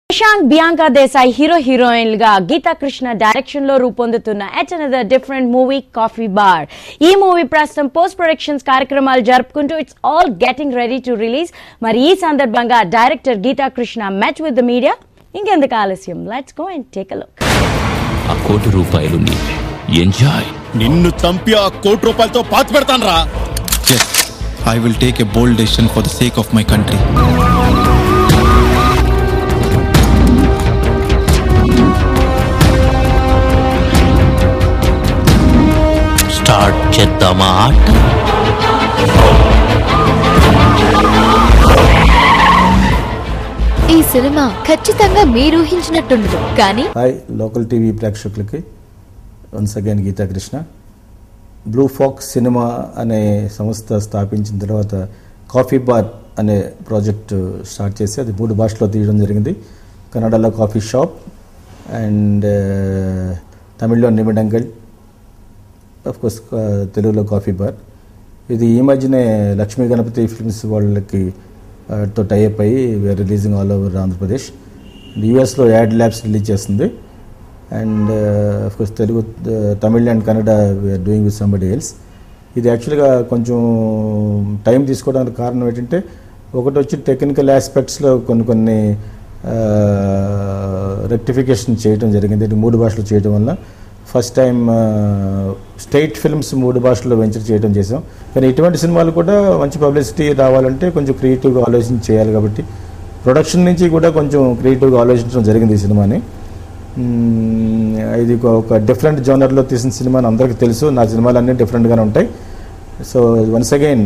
Prashanth Bianca Desai hero హీరోయిన్లుగా Gita Krishna direction లో రూపొందుతున్న at another different movie coffee bar ఈ మూవీ ప్రస్తుతం పోస్ట్ ప్రొడక్షన్స్ కార్యక్రమాలు జరుపుకుంటూ it's all getting ready to release మరి ఈ సందర్భంగా director Geetha Krishna match with the media ఇంకెందుకు ఆలస్యం let's go and take a look ఆ కోటి రూపాయలు నీవే ఎంజాయ్ నిన్ను చంపి ఆ కోటి రూపాయలతో పాతి పెడతాను రా Yes, I will take a bold decision for the sake of my country. Start చేద్దామా ఆట ఈ సినిమా ఖచ్చితంగా మీరు ఊహించినట్టుండదు కానీ హాయ్ లోకల్ టీవీ ప్రేక్షకులకి once again Geetha Krishna blue fox cinema అనే సంస్థ స్థాపించిన తర్వాత కాఫీ బార్ అనే ప్రాజెక్ట్ స్టార్ట్ చేసి అది మూడు భాషలో తీయడం జరిగింది కన్నడలో కాఫీ షాప్ అండ్ తమిళ్లో నిమిడంగల్ కోర్స్ తెలుగులో కాఫీ బార్ ఇది ఈ మధ్యనే లక్ష్మీ గణపతి ఫిల్మ్స్ వాళ్ళకి ఆ, తో టైఅప్ అయ్యి we're releasing all over Andhra Pradesh యూఎస్లో యాడ్ ల్యాబ్స్ రిలీజ్ చేస్తుంది and course Telugu Tamil and Kannada we're doing with somebody else ఇది యాక్చువల్గా కొంచెం టైం తీసుకోవడానికి కారణం ఏంటంటే ఒకటి వచ్చి టెక్నికల్ ఆస్పెక్ట్స్లో కొన్ని కొన్ని రెక్టిఫికేషన్ చేయడం జరిగింది ఇది మూడు భాషలు చేయడం వల్ల ఫస్ట్ టైం స్టేట్ ఫిల్మ్స్ మూడు భాషల్లో వెంచర్ చేయడం చేసాం కానీ ఇటువంటి సినిమాలు కూడా మంచి పబ్లిసిటీ రావాలంటే కొంచెం క్రియేటివ్గా ఆలోచించి చేయాలి కాబట్టి ప్రొడక్షన్ నుంచి కూడా కొంచెం క్రియేటివ్గా ఆలోచించడం జరిగింది ఈ సినిమాని మ్మ్, ఇది ఒక- ఒక డిఫరెంట్ జోనర్లో తీసిన సినిమా అని అందరికీ తెలుసు నా సినిమాలు అన్నీ డిఫరెంట్గానే ఉంటాయి సో వన్స్ అగైన్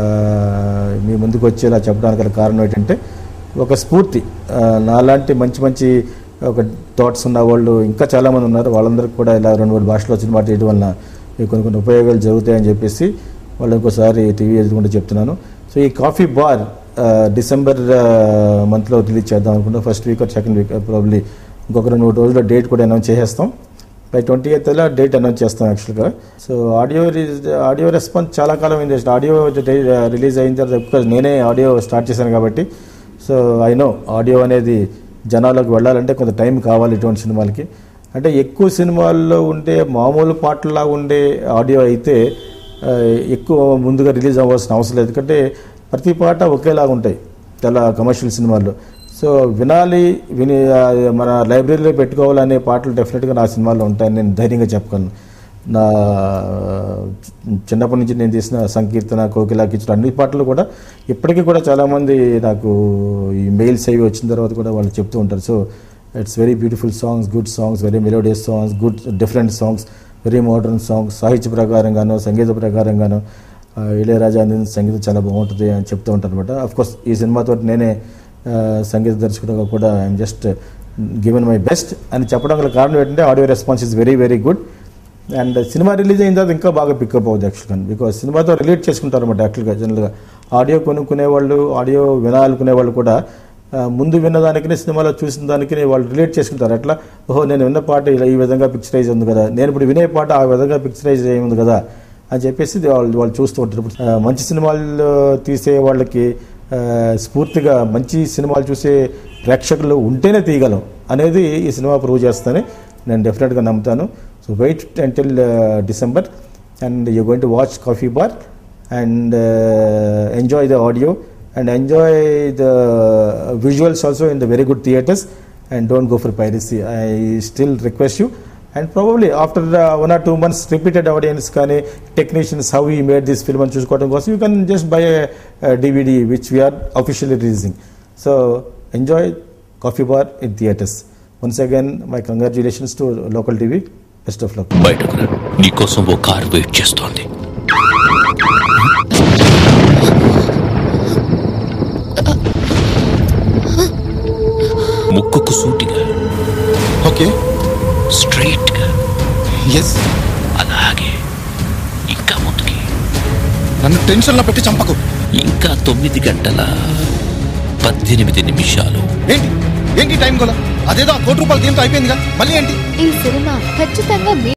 మీ ముందుకు వచ్చేలా చెప్పడానికి గల కారణం ఏంటంటే ఒక స్ఫూర్తి ఆ, నాలాంటి మంచి మంచి ఒక థాట్స్ ఉన్న వాళ్ళు ఇంకా చాలామంది ఉన్నారు వాళ్ళందరికీ కూడా ఇలా రెండు మూడు భాషలో సినిమా తీయడం వల్ల మీకు కొన్ని కొన్ని ఉపయోగాలు జరుగుతాయని చెప్పేసి వాళ్ళు ఇంకోసారి టీవీ ఎదుర్కొంటూ చెప్తున్నాను సో ఈ కాఫీ బార్ డిసెంబర్ మంత్లో రిలీజ్ చేద్దాం అనుకుంటాం first week or second week probably ఇంకొక రెండు మూడు రోజుల్లో డేట్ కూడా అనౌన్స్ చేసేస్తాం by twenty eighth date announce చేస్తాం యాక్చువల్గా సో ఆడియో ఆడియో రెస్పాన్స్ చాలా కాలం అయింది ఆడియో రిలీజ్ అయిన తర్వాత బికాజ్ నేనే ఆడియో స్టార్ట్ చేశాను కాబట్టి సో ఐ నో ఆడియో అనేది జనాలకు వెళ్ళాలంటే కొంత టైం కావాలి ఇటువంటి సినిమాలకి అంటే ఎక్కువ సినిమాల్లో ఉండే మామూలు పాటలా ఉండే ఆడియో అయితే ఆ, ఎక్కువ ముందుగా రిలీజ్ అవ్వాల్సిన అవసరం లేదు ఎందుకంటే ప్రతి పాట ఒకేలాగా ఉంటాయి చాలా కమర్షియల్ సినిమాల్లో సో వినాలి విని ఆ, మన లైబ్రరీలో పెట్టుకోవాలనే పాటలు డెఫినెట్గా నా సినిమాల్లో ఉంటాయని నేను ధైర్యంగా చెప్పగలను నా చిన్నప్పటి నుంచి నేను తీసిన సంకీర్తన కోకిలా కిచ్చుడు అన్ని పాటలు కూడా ఇప్పటికీ కూడా చాలామంది నాకు ఈ మెయిల్స్ అవి వచ్చిన తర్వాత కూడా వాళ్ళు చెప్తూ ఉంటారు so it's very beautiful songs good songs very melodious songs good different songs very modern songs సాహిత్య ప్రకారంగాను సంగీత ప్రకారంగాను ఆ, ఇళయరాజా అందించిన సంగీతం చాలా బాగుంటుంది అని చెప్తూ ఉంటాను అనమాట కోర్స్ ఈ సినిమాతో నేనే ఆ, సంగీత దర్శకుడుగా కూడా I'm just given my best అని చెప్పడం గల కారణం ఏంటంటే audio response is very very good and cinema release అయిన తర్వాత ఇంకా బాగా పికప్ అవుతుంది యాక్చువల్గా బికాజ్ సినిమాతో రిలేట్ చేసుకుంటారు అనమాట యాక్చువల్గా జనరల్గా ఆడియో కొనుక్కునే వాళ్ళు ఆడియో వినాలనుకునే వాళ్ళు కూడా ఆ, ముందు విన్నదానికి సినిమాలో చూసిన దానికి వాళ్ళు రిలేట్ చేసుకుంటారు అట్లా ఓహో నేను విన్న పాట ఇలా ఈ విధంగా పిక్చరైజ్ ఉంది కదా నేను ఇప్పుడు వినే పాట ఆ విధంగా పిక్చరైజ్ అయి ఉంది కదా అని చెప్పేసి ఇది వాళ్ళు వాళ్ళు చూస్తూ ఉంటారు ఇప్పుడు, ఆ, మంచి సినిమాలు తీసే వాళ్ళకి ఆ, స్ఫూర్తిగా మంచి సినిమాలు చూసే ప్రేక్షకులు ఉంటేనే తీయగలం అనేది ఈ సినిమా ప్రూవ్ చేస్తానని నేను డెఫినెట్గా నమ్ముతాను so wait until December and you going to watch coffee bar and enjoy the audio and enjoy the visuals also in the very good theatres and don't go for piracy I still request you and probably after one or two months repeated audience కానీ technicians how we made this film అని చూసుకోవడం కోసం you can just buy DVD which we're officially releasing so enjoy coffee bar in theatres once again my congratulations to local TV best of luck బయటకు రా నీకోసం ఓ car wait చేస్తోంది ముక్కుకు సూటిగా Okay, straight గా yes. అలాగే ఇంకా ముందుకి నన్ను టెన్షన్లో పెట్టి చంపకు ఇంకా తొమ్మిది గంటల పద్దెనిమిది నిమిషాలు ఏంటి ఏంటి టైం గోలా అదేదో ఆ కోటి రూపాయలు దీంతో అయిపోయిందిగా మళ్ళీ ఏంటి ఈ సినిమా ఖచ్చితంగా మీ